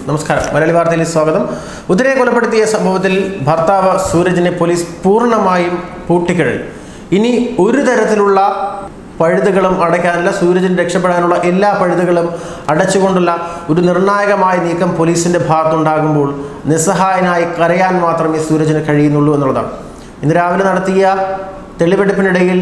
നമസ്കാരം മലയാളി വാർത്തയിലേക്ക് സ്വാഗതം ഉദരയെ കൊലപ്പെടുത്തിയ സംഭവത്തിൽ ഭർത്താവ് സൂരജിനെ പോലീസ് പൂർണ്ണമായും പൂട്ടിക്കഴിഞ്ഞു ഇനി ഒരു തരത്തിലുള്ള പഴുതുകളും അടയ്ക്കാനുള്ള സൂരജിന് രക്ഷപ്പെടാനുള്ള എല്ലാ പഴുതുകളും അടച്ചുകൊണ്ടുള്ള ഒരു നിർണായകമായ നീക്കം പോലീസിന്റെ ഭാഗത്തുണ്ടാകുമ്പോൾ നിസ്സഹായനായി കരയാൻ മാത്രമേ സൂരജിന് കഴിയുന്നുള്ളൂ എന്നുള്ളതാണ് ഇന്ന് രാവിലെ നടത്തിയ തെളിവെടുപ്പിനിടയിൽ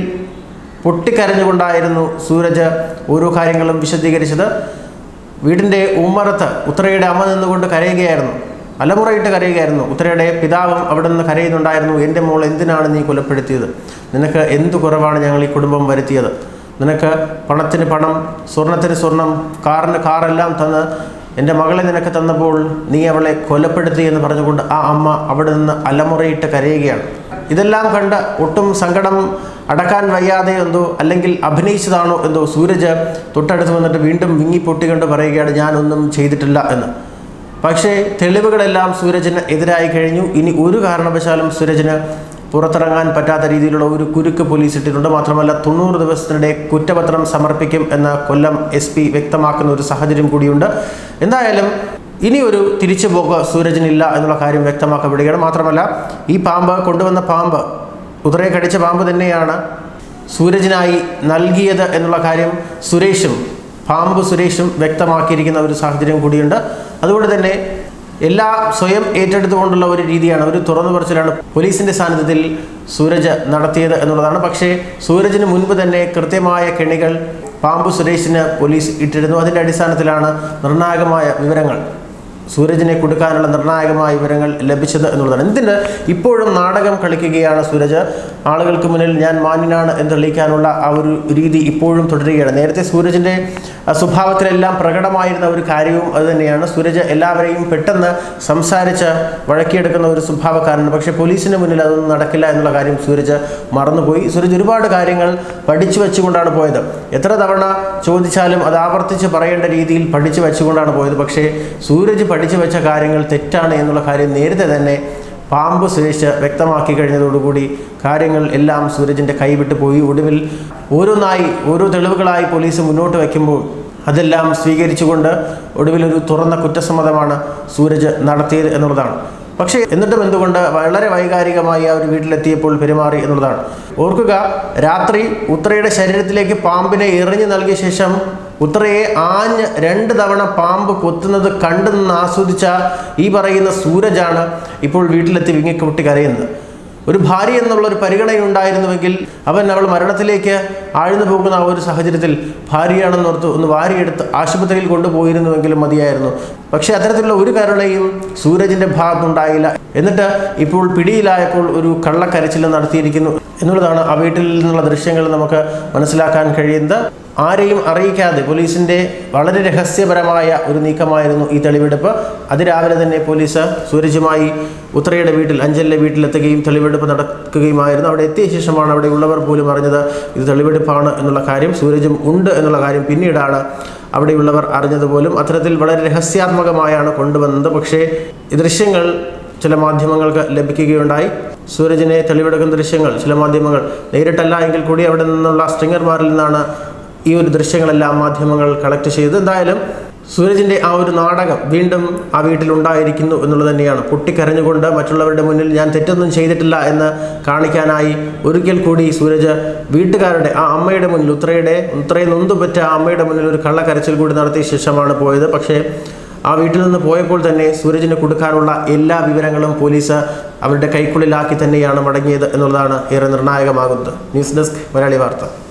പൊട്ടിക്കരഞ്ഞുകൊണ്ടായിരുന്നു സൂരജ് ഓരോ കാര്യങ്ങളും വിശദീകരിച്ചത് വീടിൻ്റെ ഉമ്മറത്ത് ഉത്തരയുടെ അമ്മ നിന്നുകൊണ്ട് കരയുകയായിരുന്നു അലമുറയിട്ട് കരയുകയായിരുന്നു ഉത്തരയുടെ പിതാവും അവിടെ നിന്ന് കരയുന്നുണ്ടായിരുന്നു എൻ്റെ മോൾ എന്തിനാണ് നീ കൊലപ്പെടുത്തിയത് നിനക്ക് എന്തു കുറവാണ് ഞങ്ങൾ ഈ കുടുംബം വരുത്തിയത് നിനക്ക് പണത്തിന് പണം സ്വർണത്തിന് സ്വർണം കാറിന് കാറെല്ലാം തന്ന് എൻ്റെ മകളെ നിനക്ക് തന്നപ്പോൾ നീ അവളെ കൊലപ്പെടുത്തി എന്ന് പറഞ്ഞുകൊണ്ട് ആ അമ്മ അവിടെ നിന്ന് അലമുറയിട്ട് കരയുകയാണ് ഇതെല്ലാം കണ്ട് ഒട്ടും സങ്കടം അടക്കാൻ വയ്യാതെ എന്തോ അല്ലെങ്കിൽ അഭിനയിച്ചതാണോ എന്തോ സൂരജ് തൊട്ടടുത്ത് വന്നിട്ട് വീണ്ടും വിങ്ങി പൊട്ടിക്കൊണ്ട് പറയുകയാണ് ഞാനൊന്നും ചെയ്തിട്ടില്ല എന്ന് പക്ഷേ തെളിവുകളെല്ലാം സൂരജിന് എതിരായി കഴിഞ്ഞു ഇനി ഒരു കാരണവശാലും സൂരജിന് പുറത്തിറങ്ങാൻ പറ്റാത്ത രീതിയിലുള്ള ഒരു കുരുക്ക് പോലീസ് ഇട്ടിട്ടുണ്ട് മാത്രമല്ല തൊണ്ണൂറ് ദിവസത്തിനിടെ കുറ്റപത്രം സമർപ്പിക്കും എന്ന് കൊല്ലം എസ് പി വ്യക്തമാക്കുന്ന ഒരു സാഹചര്യം കൂടിയുണ്ട് എന്തായാലും ഇനി ഒരു തിരിച്ചുപോക്ക് സൂരജിനില്ല എന്നുള്ള കാര്യം വ്യക്തമാക്കപ്പെടുകയാണ് മാത്രമല്ല ഈ പാമ്പ് കൊണ്ടുവന്ന പാമ്പ് ഉദരയെ കടിച്ച പാമ്പ് തന്നെയാണ് സൂരജിനായി നൽകിയത് എന്നുള്ള കാര്യം സുരേഷും പാമ്പ് സുരേഷും വ്യക്തമാക്കിയിരിക്കുന്ന ഒരു സാഹചര്യം കൂടിയുണ്ട് അതുകൊണ്ട് തന്നെ എല്ലാ സ്വയം ഏറ്റെടുത്തുകൊണ്ടുള്ള ഒരു രീതിയാണ് ഒരു തുറന്നു പറച്ചിലാണ് പോലീസിന്റെ സാന്നിധ്യത്തിൽ സൂരജ് നടത്തിയത് എന്നുള്ളതാണ് പക്ഷേ സൂരജിന് മുൻപ് തന്നെ കൃത്യമായ കെണികൾ പാമ്പ് സുരേഷിന് പോലീസ് ഇട്ടിരുന്നു അതിൻ്റെ അടിസ്ഥാനത്തിലാണ് നിർണായകമായ വിവരങ്ങൾ സൂരജിനെ കൊടുക്കാനുള്ള നിർണായകമായ വിവരങ്ങൾ ലഭിച്ചത് എന്നുള്ളതാണ് എന്തിന് ഇപ്പോഴും നാടകം കളിക്കുകയാണ് സൂരജ് ആളുകൾക്ക് മുന്നിൽ ഞാൻ മാന്യനാണ് എന്ന് തെളിയിക്കാനുള്ള ആ ഒരു രീതി ഇപ്പോഴും തുടരുകയാണ് നേരത്തെ സൂരജിൻ്റെ ആ, സ്വഭാവത്തിലെല്ലാം പ്രകടമായിരുന്ന ഒരു കാര്യവും അതുതന്നെയാണ് സൂരജ് എല്ലാവരെയും പെട്ടെന്ന് സംസാരിച്ച് വഴക്കിയെടുക്കുന്ന ഒരു സ്വഭാവക്കാരനാണ് പക്ഷേ പോലീസിന് മുന്നിൽ അതൊന്നും നടക്കില്ല എന്നുള്ള കാര്യം സൂരജ് മറന്നുപോയി സൂരജ് ഒരുപാട് കാര്യങ്ങൾ പഠിച്ചു വെച്ചുകൊണ്ടാണ് പോയത് എത്ര തവണ ചോദിച്ചാലും അത് ആവർത്തിച്ച് പറയേണ്ട രീതിയിൽ പഠിച്ചു വെച്ചുകൊണ്ടാണ് പോയത് പക്ഷേ സൂരജ് പഠിച്ചു വെച്ച കാര്യങ്ങൾ തെറ്റാണ് എന്നുള്ള കാര്യം നേരത്തെ തന്നെ പാമ്പ് സുരേഷ് വ്യക്തമാക്കി കഴിഞ്ഞതോടുകൂടി കാര്യങ്ങൾ എല്ലാം സൂരജിൻ്റെ കൈവിട്ട് പോയി ഒടുവിൽ ഓരോന്നായി ഓരോ തെളിവുകളായി പോലീസ് മുന്നോട്ട് വയ്ക്കുമ്പോൾ അതെല്ലാം സ്വീകരിച്ചുകൊണ്ട് ഒടുവിൽ ഒരു തുറന്ന കുറ്റസമ്മതമാണ് സൂരജ് നടത്തിയത് എന്നുള്ളതാണ് പക്ഷേ എന്നിട്ടും എന്തുകൊണ്ട് വളരെ വൈകാരികമായി ആ ഒരു വീട്ടിലെത്തിയപ്പോൾ പെരുമാറി എന്നുള്ളതാണ് ഓർക്കുക രാത്രി ഉത്രയുടെ ശരീരത്തിലേക്ക് പാമ്പിനെ എറിഞ്ഞു നൽകിയ ശേഷം ഉത്രയെ ആഞ്ഞ് രണ്ട് തവണ പാമ്പ് കൊത്തുന്നത് കണ്ടു നിന്ന് ആസ്വദിച്ച ഈ പറയുന്ന സൂരജാണ് ഇപ്പോൾ വീട്ടിലെത്തി വിങ്ങിക്കൊട്ടി കരയുന്നത് ഒരു ഭാര്യ എന്നുള്ള ഒരു പരിഗണനയുണ്ടായിരുന്നുവെങ്കിൽ അവൻ അവൾ മരണത്തിലേക്ക് ആഴ്ന്നു പോകുന്ന ആ ഒരു സാഹചര്യത്തിൽ ഭാര്യയാണെന്നോർത്ത് ഒന്ന് വാരിയെടുത്ത് ആശുപത്രിയിൽ കൊണ്ടുപോയിരുന്നുവെങ്കിലും മതിയായിരുന്നു പക്ഷേ അത്തരത്തിലുള്ള ഒരു കരുണയും സൂരജിന്റെ ഭാഗത്തുണ്ടായില്ല എന്നിട്ട് ഇപ്പോൾ പിടിയിലായപ്പോൾ ഒരു കള്ളക്കരച്ചിൽ നടത്തിയിരിക്കുന്നു എന്നുള്ളതാണ് ആ വീട്ടിൽ നിന്നുള്ള ദൃശ്യങ്ങൾ നമുക്ക് മനസ്സിലാക്കാൻ കഴിയുന്നത് ആരെയും അറിയിക്കാതെ പോലീസിന്റെ വളരെ രഹസ്യപരമായ ഒരു നീക്കമായിരുന്നു ഈ തെളിവെടുപ്പ് അതിരാവിലെ തന്നെ പോലീസ് സൂരജുമായി ഉത്രയുടെ വീട്ടിൽ അഞ്ചലിലെ വീട്ടിലെത്തുകയും തെളിവെടുപ്പ് നടക്കുകയുമായിരുന്നു അവിടെ എത്തിയ ശേഷമാണ് അവിടെ ഉള്ളവർ പോലും അറിഞ്ഞത് ഇത് തെളിവെടുപ്പാണ് എന്നുള്ള കാര്യം സൂരജും ഉണ്ട് എന്നുള്ള കാര്യം പിന്നീടാണ് അവിടെയുള്ളവർ അറിഞ്ഞത് പോലും അത്തരത്തിൽ വളരെ രഹസ്യാത്മകമായാണ് കൊണ്ടുവന്നത് പക്ഷേ ഈ ദൃശ്യങ്ങൾ ചില മാധ്യമങ്ങൾക്ക് ലഭിക്കുകയുണ്ടായി സൂരജിനെ തെളിവെടുക്കുന്ന ദൃശ്യങ്ങൾ ചില മാധ്യമങ്ങൾ നേരിട്ടല്ല എങ്കിൽ കൂടി അവിടെ നിന്നുള്ള സ്ട്രിങ്ങർമാരിൽ നിന്നാണ് ഈ ഒരു ദൃശ്യങ്ങളെല്ലാം മാധ്യമങ്ങൾ കളക്ട് ചെയ്തത് എന്തായാലും സൂരജിൻ്റെ ആ ഒരു നാടകം വീണ്ടും ആ വീട്ടിലുണ്ടായിരിക്കുന്നു എന്നുള്ളത് തന്നെയാണ് പൊട്ടിക്കരഞ്ഞുകൊണ്ട് മറ്റുള്ളവരുടെ മുന്നിൽ ഞാൻ തെറ്റൊന്നും ചെയ്തിട്ടില്ല എന്ന് കാണിക്കാനായി ഒരിക്കൽ കൂടി സൂരജ് വീട്ടുകാരുടെ ആ അമ്മയുടെ മുന്നിൽ ഉത്രയുടെ ഉത്രയെ നൊന്തുപറ്റ ആ അമ്മയുടെ മുന്നിൽ ഒരു കള്ളക്കരച്ചിൽ കൂടി നടത്തിയ ശേഷമാണ് പോയത് പക്ഷേ ആ വീട്ടിൽ നിന്ന് പോയപ്പോൾ തന്നെ സൂരജിന് കൊടുക്കാനുള്ള എല്ലാ വിവരങ്ങളും പോലീസ് അവരുടെ കൈക്കുള്ളിലാക്കി തന്നെയാണ് മടങ്ങിയത് എന്നുള്ളതാണ് ഏറെ നിർണായകമാകുന്നത് ന്യൂസ് ഡെസ്ക് മലയാളി വാർത്ത